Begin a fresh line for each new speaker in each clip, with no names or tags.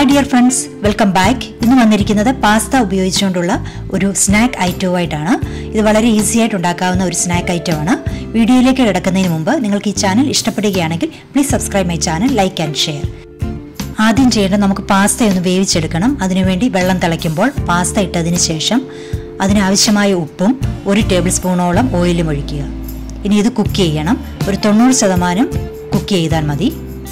hi dear friends welcome back ഇന്ന് വന്നിരിക്കുന്നത് pasta ഉപയോഗിച്ചുകൊണ്ടുള്ള ഒരു സ്നാക്ക് ഐറ്റവുമായിട്ടാണ് ഇത് വളരെ ഈസി ആയിട്ട് ഉണ്ടാക്കാവുന്ന ഒരു സ്നാക്ക് ഐറ്റമാണ് വീഡിയോയിലേക്ക് കിടക്കുന്നതിന് മുമ്പ് നിങ്ങൾക്ക് ഈ ചാനൽ ഇഷ്ടപ്പെടുകയാണെങ്കിൽ please subscribe my channel like and share ആദ്യം ചെയ്യേണ്ടത് നമുക്ക് പാസ്ത ഒന്ന് വേവിച്ചെടുക്കണം അതിനുവേണ്ടി വെള്ളം തിളയ്ക്കുമ്പോൾ പാസ്ത ഇട്ടതിന് ശേഷം അതിനാവശ്യമായ ഉപ്പും ഒരു ടേബിൾ സ്പൂണോളം ഓയിലും ഒഴിക്കുക ഇനി ഇത് കുക്ക് ചെയ്യണം ഒരു തൊണ്ണൂറ് ശതമാനം കുക്ക് ചെയ്താൽ മതി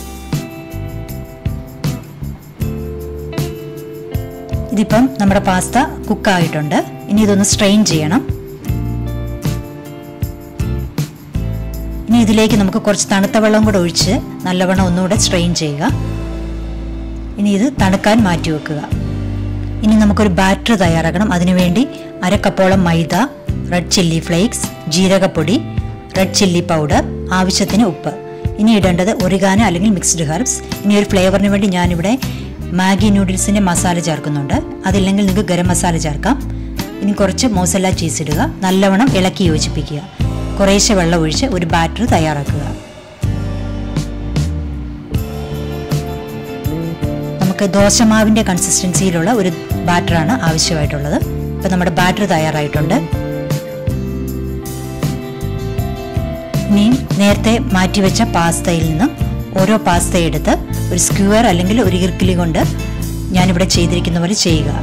ഇതിപ്പം നമ്മുടെ പാസ്ത കുക്കായിട്ടുണ്ട് ഇനി ഇതൊന്ന് സ്ട്രെയിൻ ചെയ്യണം ഇനി ഇതിലേക്ക് നമുക്ക് കുറച്ച് തണുത്ത വെള്ളം കൂടെ ഒഴിച്ച് നല്ലവണ്ണം ഒന്നുകൂടെ സ്ട്രെയിൻ ചെയ്യുക ഇനി ഇത് തണുക്കാൻ മാറ്റി വെക്കുക ഇനി നമുക്കൊരു ബാറ്റർ തയ്യാറാക്കണം അതിനുവേണ്ടി അര കപ്പോളം മൈദ റെഡ് ചില്ലി ഫ്ലേക്സ് ജീരകപ്പൊടി റെഡ് ചില്ലി പൗഡർ ആവശ്യത്തിന് ഉപ്പ് ഇനി ഇടേണ്ടത് ഒറിഗാനോ അല്ലെങ്കിൽ മിക്സ്ഡ് ഹെർബ്സ് ഇനി ഒരു ഫ്ലേവറിന് വേണ്ടി ഞാനിവിടെ മാഗി നൂഡിൽസിൻ്റെ മസാല ചേർക്കുന്നുണ്ട് അതില്ലെങ്കിൽ നിങ്ങൾക്ക് ഗരം മസാല ചേർക്കാം ഇനി കുറച്ച് മോസല്ല ചീസ് ഇടുക നല്ലവണ്ണം ഇളക്കി യോജിപ്പിക്കുക കുറേശ്ശെ വെള്ളം ഒഴിച്ച് ഒരു ബാറ്റർ തയ്യാറാക്കുക നമുക്ക് ദോശമാവിൻ്റെ കൺസിസ്റ്റൻസിയിലുള്ള ഒരു ബാറ്ററാണ് ആവശ്യമായിട്ടുള്ളത് ഇപ്പം നമ്മുടെ ബാറ്റർ തയ്യാറായിട്ടുണ്ട് ഇനി നേരത്തെ മാറ്റിവെച്ച പാസ്തയിൽ നിന്ന് ഓരോ പാസ്ത എടുത്ത് ഒരു സ്ക്യൂർ അല്ലെങ്കിൽ ഒരു ഇർക്കിലി കൊണ്ട് ഞാനിവിടെ ചെയ്തിരിക്കുന്ന പോലെ ചെയ്യുക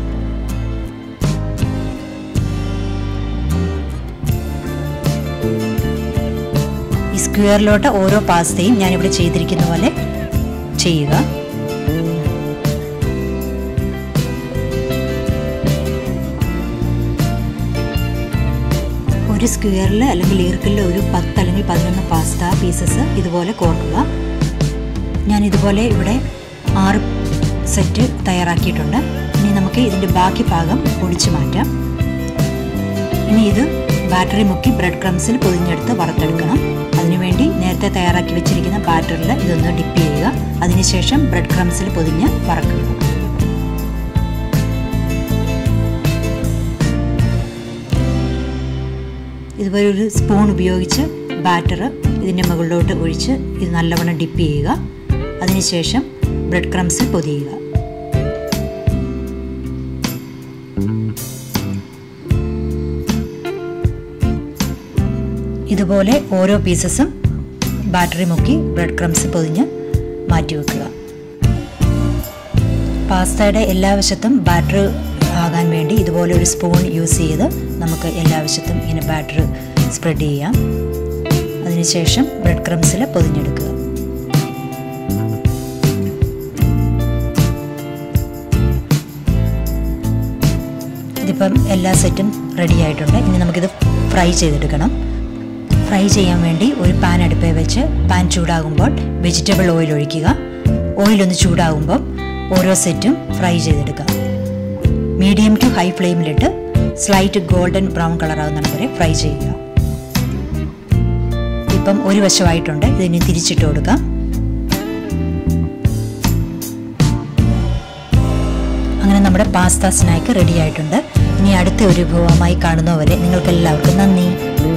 ഈ സ്ക്വയറിലോട്ട് ഓരോ പാസ്തയും ഞാനിവിടെ ചെയ്തിരിക്കുന്ന പോലെ ചെയ്യുക ഒരു സ്ക്വയറിൽ അല്ലെങ്കിൽ ഈർക്കിൽ ഒരു പത്ത് അല്ലെങ്കിൽ പതിനൊന്ന് പാസ്ത പീസസ് ഇതുപോലെ കോർക്കുക ഞാൻ ഇതുപോലെ ഇവിടെ ആറ് സെറ്റ് തയ്യാറാക്കിയിട്ടുണ്ട് ഇനി നമുക്ക് ഇതിൻ്റെ ബാക്കി ഭാഗം പൊടിച്ചു മാറ്റാം ഇനി ഇത് ബാറ്ററി മുക്കി ബ്രെഡ് ക്രംസിൽ പൊതിഞ്ഞെടുത്ത് വറുത്തെടുക്കണം അതിനുവേണ്ടി നേരത്തെ തയ്യാറാക്കി വെച്ചിരിക്കുന്ന ബാറ്ററിൽ ഇതൊന്ന് ഡിപ്പ് ചെയ്യുക അതിനുശേഷം ബ്രെഡ് ക്രംസിൽ പൊതിഞ്ഞ് വറക്കുക ഇതുപോലെ ഒരു സ്പൂൺ ഉപയോഗിച്ച് ബാറ്റർ ഇതിൻ്റെ മുകളിലോട്ട് ഒഴിച്ച് ഇത് നല്ലവണ്ണം ഡിപ്പ് ചെയ്യുക അതിനുശേഷം ബ്രെഡ് ക്രംസിൽ പൊതിയുക ഇതുപോലെ ഓരോ പീസസും ബാറ്ററി മുക്കി ബ്രെഡ് ക്രംസ് പൊതിഞ്ഞ് മാറ്റി വെക്കുക പാസ്തയുടെ എല്ലാ വശത്തും ബാറ്റർ ആകാൻ വേണ്ടി ഇതുപോലെ ഒരു സ്പൂൺ യൂസ് ചെയ്ത് നമുക്ക് എല്ലാ വശത്തും ഇങ്ങനെ ബാറ്റർ സ്പ്രെഡ് ചെയ്യാം അതിനുശേഷം ബ്രെഡ് ക്രംസിൽ പൊതിഞ്ഞെടുക്കുക ഇതിപ്പം എല്ലാ സെറ്റും റെഡി ആയിട്ടുണ്ട് ഇനി നമുക്കിത് ഫ്രൈ ചെയ്തെടുക്കണം ഫ്രൈ ചെയ്യാൻ വേണ്ടി ഒരു പാൻ അടുപ്പേ വെച്ച് പാൻ ചൂടാകുമ്പോൾ വെജിറ്റബിൾ ഓയിൽ ഒഴിക്കുക ഓയിൽ ഒന്ന് ചൂടാകുമ്പോൾ ഓരോ സെറ്റും ഫ്രൈ ചെയ്തെടുക്കുക മീഡിയം ടു ഹൈ ഫ്ലെയിമിലിട്ട് സ്ലൈറ്റ് ഗോൾഡൻ ബ്രൗൺ കളർ ആകുന്നിടം വരെ ഫ്രൈ ചെയ്യുക ഇപ്പം ഒരു വശമായിട്ടുണ്ട് ഇതിന് തിരിച്ചിട്ട് കൊടുക്കാം അങ്ങനെ നമ്മുടെ പാസ്ത സ്നാക്ക് റെഡി ആയിട്ടുണ്ട് ഇനി അടുത്ത ഒരു വിഭവമായി കാണുന്നവരെ നിങ്ങൾക്ക് എല്ലാവർക്കും നന്ദി